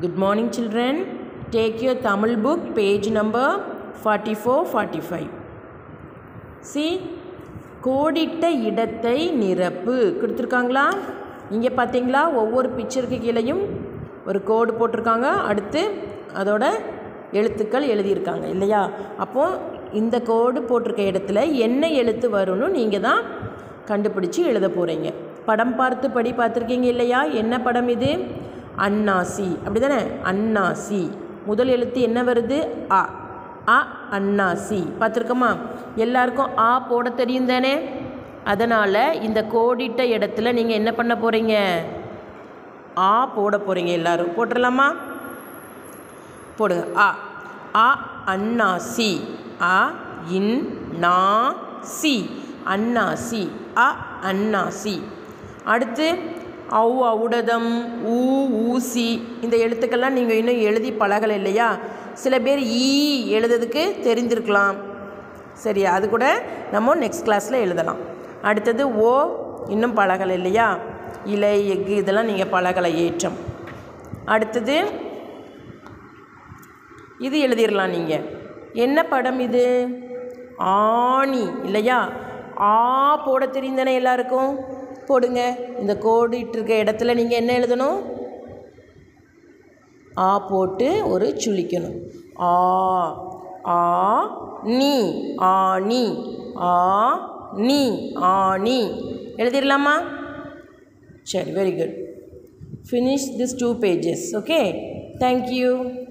Good morning, children. Take your Tamil book, page number 44 45. See, கோடிட்ட இடத்தை நிரப்பு கொடுத்துருக்காங்களா இங்கே பார்த்தீங்களா ஒவ்வொரு பிக்சருக்கு கீழேயும் ஒரு கோடு போட்டிருக்காங்க அடுத்து அதோட எழுத்துக்கள் எழுதியிருக்காங்க இல்லையா அப்போது இந்த கோடு போட்டிருக்க இடத்துல என்ன எழுத்து வரும்னு நீங்கள் தான் கண்டுபிடிச்சி எழுத போகிறீங்க படம் பார்த்து படி பார்த்துருக்கீங்க இல்லையா என்ன படம் இது அன்னாசி அப்படி தானே அன்னாசி முதல் எழுத்து என்ன வருது அ அ அன்னாசி பார்த்துருக்கோமா எல்லாருக்கும் ஆ போட தெரியும் தானே அதனால் இந்த கோடிட்ட இடத்துல நீங்கள் என்ன பண்ண போகிறீங்க ஆ போட போகிறீங்க எல்லாரும் போட்டுடலாமா போடுங்க ஆ ஆ அன்னாசி அ இன் நா சி அன்னாசி அ அன்னாசி அடுத்து ஔ ஔடதம் ஊ ஊசி இந்த எழுத்துக்கள்லாம் நீங்கள் இன்னும் எழுதி பழகலை இல்லையா சில பேர் ஈ எழுதுறதுக்கு தெரிஞ்சிருக்கலாம் சரியா அது கூட நம்ம நெக்ஸ்ட் கிளாஸில் எழுதலாம் அடுத்தது ஓ இன்னும் பழகலை இல்லையா இலை எஃகு இதெல்லாம் நீங்கள் பழகலை ஏற்றம் அடுத்தது இது எழுதிடலாம் நீங்கள் என்ன படம் இது ஆணி இல்லையா ஆ போட தெரியுந்தானே எல்லாருக்கும் போடுங்க இந்த கோடு இட்டிருக்க இடத்துல நீங்கள் என்ன எழுதணும் ஆ போட்டு ஒரு சுழிக்கணும் ஆ ஆ நீ ஆணி ஆ நீ ஆணி எழுதிடலாமா சரி very good finish this two pages okay thank you